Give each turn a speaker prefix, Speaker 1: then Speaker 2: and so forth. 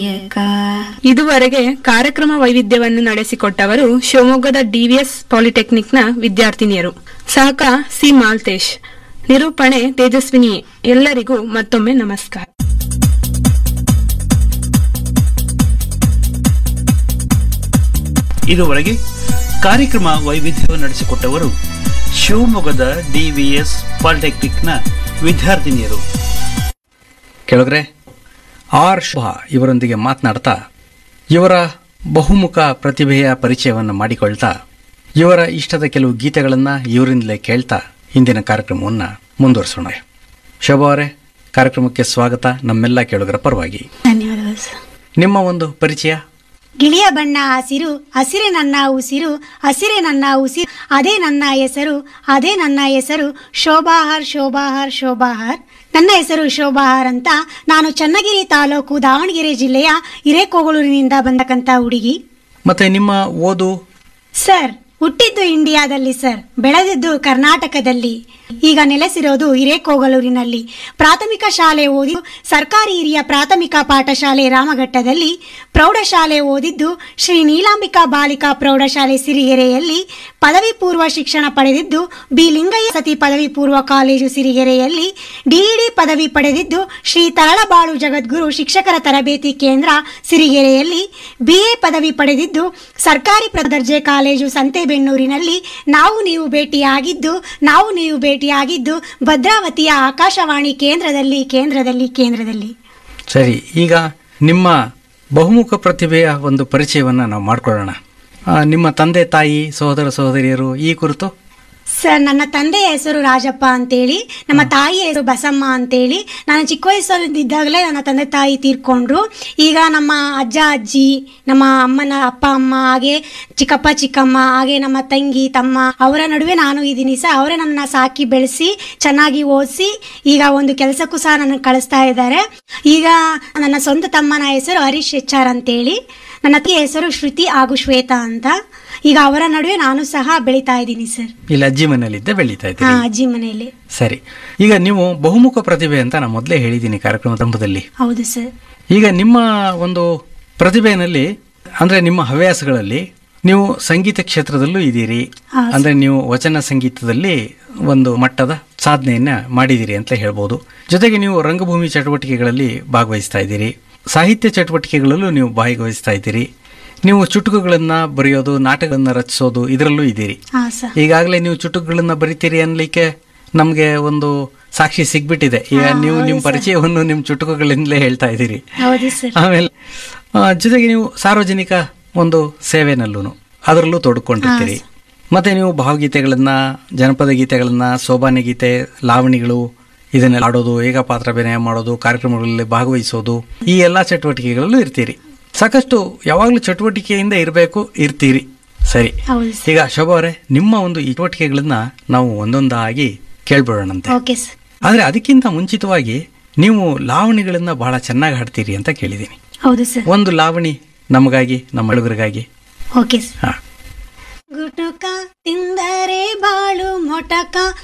Speaker 1: ಇದುವರೆಗೆ ಕಾರ್ಯಕ್ರಮ ವೈವಿಧ್ಯವನ್ನು ನಡೆಸಿಕೊಟ್ಟವರು ಶಿವಮೊಗ್ಗದ ಡಿವಿಎಸ್ ಪಾಲಿಟೆಕ್ನಿಕ್ನ ವಿದ್ಯಾರ್ಥಿನಿಯರು ಸಹಕ ಸಿ ಮಾಲ್ತೇಶ್ ನಿರೂಪಣೆ ತೇಜಸ್ವಿನಿ ಎಲ್ಲರಿಗೂ ಮತ್ತೊಮ್ಮೆ ನಮಸ್ಕಾರ
Speaker 2: ಇದುವರೆಗೆ ಕಾರ್ಯಕ್ರಮ ವೈವಿಧ್ಯವನ್ನು ನಡೆಸಿಕೊಟ್ಟವರು ಶಿವಮೊಗ್ಗದ ಡಿವಿಎಸ್ ಪಾಲಿಟೆಕ್ನಿಕ್ನ ವಿದ್ಯಾರ್ಥಿನಿಯರು
Speaker 3: ಕೆಳಗರೆ ಆರ್ ಶುಭಾ ಇವರೊಂದಿಗೆ ಮಾತನಾಡ್ತಾ ಇವರ ಬಹುಮುಖ ಪ್ರತಿಭೆಯ ಪರಿಚಯವನ್ನು ಮಾಡಿಕೊಳ್ತಾ ಇವರ ಇಷ್ಟದ ಕೆಲವು ಗೀತೆಗಳನ್ನು ಇವರಿಂದಲೇ ಕೇಳ್ತಾ ಇಂದಿನ ಕಾರ್ಯಕ್ರಮವನ್ನು ಮುಂದುವರಿಸೋಣ ಶೋಭಾ ಅವರೇ ಕಾರ್ಯಕ್ರಮಕ್ಕೆ ಸ್ವಾಗತ ನಮ್ಮೆಲ್ಲ ಕೇಳುಗರ ಪರವಾಗಿ
Speaker 4: ಧನ್ಯವಾದಗಳು ಸರ್
Speaker 3: ನಿಮ್ಮ ಒಂದು ಪರಿಚಯ
Speaker 4: ಗಿಳಿಯ ಬಣ್ಣ ಹಸಿರು ಹಸಿರೇ ನನ್ನ ಉಸಿರು ಹಸಿರೇ ನನ್ನ ಉಸಿರು ಅದೇ ನನ್ನ ಹೆಸರು ಅದೇ ನನ್ನ ಹೆಸರು ಶೋಭಾಹರ್ ಶೋಭಾಹರ್ ಶೋಭಾಹರ್ ನನ್ನ ಹೆಸರು ಶೋಭಾಹರ್ ಅಂತ ನಾನು ಚನ್ನಗಿರಿ ತಾಲೂಕು ದಾವಣಗೆರೆ ಜಿಲ್ಲೆಯ ಹಿರೇಕೋಗಳೂರಿನಿಂದ ಬಂದಕ್ಕಂತ ಹುಡುಗಿ
Speaker 3: ಮತ್ತೆ ನಿಮ್ಮ ಓದು
Speaker 4: ಸರ್ ಹುಟ್ಟಿದ್ದು ಇಂಡಿಯಾದಲ್ಲಿ ಸರ್ ಬೆಳೆದಿದ್ದು ಕರ್ನಾಟಕದಲ್ಲಿ ಈಗ ನೆಲೆಸಿರೋದು ಹಿರೇಕೋಗಲೂರಿನಲ್ಲಿ ಪ್ರಾಥಮಿಕ ಶಾಲೆ ಓದಿ ಸರ್ಕಾರಿ ಹಿರಿಯ ಪ್ರಾಥಮಿಕ ಪಾಠಶಾಲೆ ರಾಮಘಟ್ಟದಲ್ಲಿ ಪ್ರೌಢಶಾಲೆ ಓದಿದ್ದು ಶ್ರೀ ನೀಲಾಂಬಿಕಾ ಬಾಲಿಕಾ ಪ್ರೌಢಶಾಲೆ ಸಿರಿಗೆರೆಯಲ್ಲಿ ಪದವಿ ಪೂರ್ವ ಶಿಕ್ಷಣ ಪಡೆದಿದ್ದು ಬಿ ಲಿಂಗಯ್ಯ ಸತಿ ಪದವಿ ಪೂರ್ವ ಕಾಲೇಜು ಸಿರಿಗೆರೆಯಲ್ಲಿ ಡಿಇಡಿ ಪದವಿ ಪಡೆದಿದ್ದು ಶ್ರೀ ತರಳಬಾಳು ಜಗದ್ಗುರು ಶಿಕ್ಷಕರ ತರಬೇತಿ ಕೇಂದ್ರ ಸಿರಿಗೆರೆಯಲ್ಲಿ ಬಿಎ ಪದವಿ ಪಡೆದಿದ್ದು ಸರ್ಕಾರಿ ಪ್ರದರ್ಜೆ ಕಾಲೇಜು ಸಂತೆಬೆನ್ನೂರಿನಲ್ಲಿ ನಾವು ನೀವು ಭೇಟಿಯಾಗಿದ್ದು ನಾವು ನೀವು ಭೇಟಿಯಾಗಿದ್ದು ಭದ್ರಾವತಿಯ ಆಕಾಶವಾಣಿ ಕೇಂದ್ರದಲ್ಲಿ ಕೇಂದ್ರದಲ್ಲಿ ಕೇಂದ್ರದಲ್ಲಿ
Speaker 3: ಸರಿ ಈಗ ನಿಮ್ಮ ಬಹುಮುಖ ಪ್ರತಿಭೆಯ ಒಂದು ಪರಿಚಯವನ್ನು ನಾವು ಮಾಡ್ಕೊಳ್ಳೋಣ ಆ, ನಿಮ್ಮ ತಂದೆ ತಾಯಿ ಸಹೋದರ ಸಹೋದರಿಯರು ಈ ಕುರಿತು
Speaker 4: ಸರ್ ನನ್ನ ತಂದೆಯ ಹೆಸರು ರಾಜಪ್ಪ ಅಂತೇಳಿ ನಮ್ಮ ತಾಯಿಯ ಹೆಸರು ಬಸಮ್ಮ ಅಂತೇಳಿ ನಾನು ಚಿಕ್ಕ ವಯಸ್ಸಲ್ಲಿದ್ದಾಗಲೇ ನನ್ನ ತಂದೆ ತಾಯಿ ತೀರ್ಕೊಂಡ್ರು ಈಗ ನಮ್ಮ ಅಜ್ಜ ಅಜ್ಜಿ ನಮ್ಮ ಅಮ್ಮನ ಅಪ್ಪ ಅಮ್ಮ ಹಾಗೆ ಚಿಕ್ಕಪ್ಪ ಚಿಕ್ಕಮ್ಮ ಹಾಗೆ ನಮ್ಮ ತಂಗಿ ತಮ್ಮ ಅವರ ನಡುವೆ ನಾನು ಇದ್ದೀನಿ ಸರ್ ಅವರೇ ನನ್ನ ಸಾಕಿ ಬೆಳೆಸಿ ಚೆನ್ನಾಗಿ ಓದಿಸಿ ಈಗ ಒಂದು ಕೆಲಸಕ್ಕೂ ಸಹ ನನ್ನ ಕಳಿಸ್ತಾ ಇದ್ದಾರೆ ಈಗ ನನ್ನ ಸ್ವಂತ ತಮ್ಮನ ಹೆಸರು ಹರೀಶ್ ಎಚ್ ಆರ್ ಅಂತೇಳಿ ನನ್ನ ಅತ್ತಿಗೆ ಹೆಸರು ಶ್ರುತಿ ಹಾಗೂ ಶ್ವೇತಾ ಅಂತ ಈಗ ಅವರ ನಡುವೆ ನಾನು ಸಹ ಬೆಳೀತಾ ಇದ್ದೀನಿ ಸರ್
Speaker 3: ಇಲ್ಲಿ ಅಜ್ಜಿ ಮನೆಯಲ್ಲಿದ್ದೆ ಬೆಳೀತಾ
Speaker 4: ಹಾ
Speaker 3: ಇದ್ದೀರಿ
Speaker 4: ಅಜ್ಜಿ ಮನೆಯಲ್ಲಿ
Speaker 3: ಸರಿ ಈಗ ನೀವು ಬಹುಮುಖ ಪ್ರತಿಭೆ ಅಂತ ನಾನು ಮೊದಲೇ ಹೇಳಿದ್ದೀನಿ ಕಾರ್ಯಕ್ರಮದ ಹಂತದಲ್ಲಿ
Speaker 4: ಹೌದು ಸರ್
Speaker 3: ಈಗ ನಿಮ್ಮ ಒಂದು ಪ್ರತಿಭೆಯಲ್ಲಿ ಅಂದ್ರೆ ನಿಮ್ಮ ಹವ್ಯಾಸಗಳಲ್ಲಿ ನೀವು ಸಂಗೀತ ಕ್ಷೇತ್ರದಲ್ಲೂ ಇದ್ದೀರಿ
Speaker 4: ಹಾ,
Speaker 3: ಅಂದ್ರೆ ನೀವು ವಚನ ಸಂಗೀತದಲ್ಲಿ ಒಂದು ಮಟ್ಟದ ಸಾಧನೆಯನ್ನ ಮಾಡಿದಿರಿ ಅಂತ ಹೇಳ್ಬೋದು ಜೊತೆಗೆ ನೀವು ರಂಗಭೂಮಿ ಚಟುವಟಿಕೆಗಳಲ್ಲಿ ಭಾಗವಹಿಸ್ತಾ ಇದ್ದೀರಿ ಸಾಹಿತ್ಯ ಚಟುವಟಿಕೆಗಳಲ್ಲೂ ನೀವು ಭಾಗವಹಿಸ್ತಾ ಇದ್ದೀರಿ ನೀವು ಚುಟುಕುಗಳನ್ನ ಬರೆಯೋದು ನಾಟಕಗಳನ್ನ ರಚಿಸೋದು ಇದರಲ್ಲೂ ಇದ್ದೀರಿ
Speaker 4: ಹಾ ಸರ್
Speaker 3: ಈಗಾಗಲೇ ನೀವು ಚುಟುಕುಗಳನ್ನ ಬರಿತೀರಿ ಅನ್ಲಿಕ್ಕೆ ನಮಗೆ ಒಂದು ಸಾಕ್ಷಿ ಸಿಗ್ಬಿಟ್ಟಿದೆ ಈಗ ನೀವು ನಿಮ್ಮ ಪರಿಚಯವನ್ನು ನಿಮ್ಮ ಚುಟುಕುಗಳಿಂದಲೇ ಹೇಳ್ತಾ ಇದ್ದೀರಿ
Speaker 4: ಹೌದು ಸರ್
Speaker 3: ಆಮೇಲೆ ಆ, ಜೊತೆಗೆ ನೀವು ಸಾರ್ವಜನಿಕ ಒಂದು ಸೇವೆನಲ್ಲೂ ಅದರಲ್ಲೂ ತೊಡ್ಕೊಂಡಿರ್ತೀರಿ ಮತ್ತೆ ನೀವು ಭಾವಗೀತೆಗಳನ್ನ ಜನಪದ ಗೀತೆಗಳನ್ನ ಸೋಬಾನೆ ಗೀತೆ ಲಾವಣಿಗಳು ಇದನ್ನೆಲ್ಲ ಆಡೋದು ಏಕಪಾತ್ರ ಅಭಿನಯ ಮಾಡೋದು ಕಾರ್ಯಕ್ರಮಗಳಲ್ಲಿ ಭಾಗವಹಿಸೋದು ಈ ಎಲ್ಲಾ ಚಟುವಟಿಕೆಗಳಲ್ಲೂ ಇರ್ತೀರಿ ಸಾಕಷ್ಟು ಯಾವಾಗಲೂ ಚಟುವಟಿಕೆಯಿಂದ ಇರಬೇಕು ಇರ್ತೀರಿ ಸರಿ
Speaker 4: ಹೌದು ಸರ್
Speaker 3: ಈಗ ಶೋಭಾ ಅವರೇ ನಿಮ್ಮ ಒಂದು ಈ ಚಟುವಟಿಕೆಗಳನ್ನ ನಾವು ಒಂದೊಂದಾಗಿ ಕೇಳ್ಬಿಡೋಣಂತೆ
Speaker 4: ಓಕೆ ಸರ್
Speaker 3: ಆದ್ರೆ ಅದಕ್ಕಿಂತ ಮುಂಚಿತವಾಗಿ ನೀವು ಲಾವಣಿಗಳನ್ನ ಬಹಳ ಚೆನ್ನಾಗಿ ಹಾಡ್ತೀರಿ ಅಂತ ಕೇಳಿದ್ದೀನಿ
Speaker 4: ಹೌದು ಸರ್
Speaker 3: ಒಂದು ಲಾವಣಿ ನಮಗಾಗಿ ನಮ್ಮ ಹುಡುಗರಿಗಾಗಿ
Speaker 4: ಓಕೆ ಸರ್
Speaker 3: ಹಾ
Speaker 4: ಗುಟುಕ ತಿಂದರೆ ಬಾಳು ಮೊಟಕ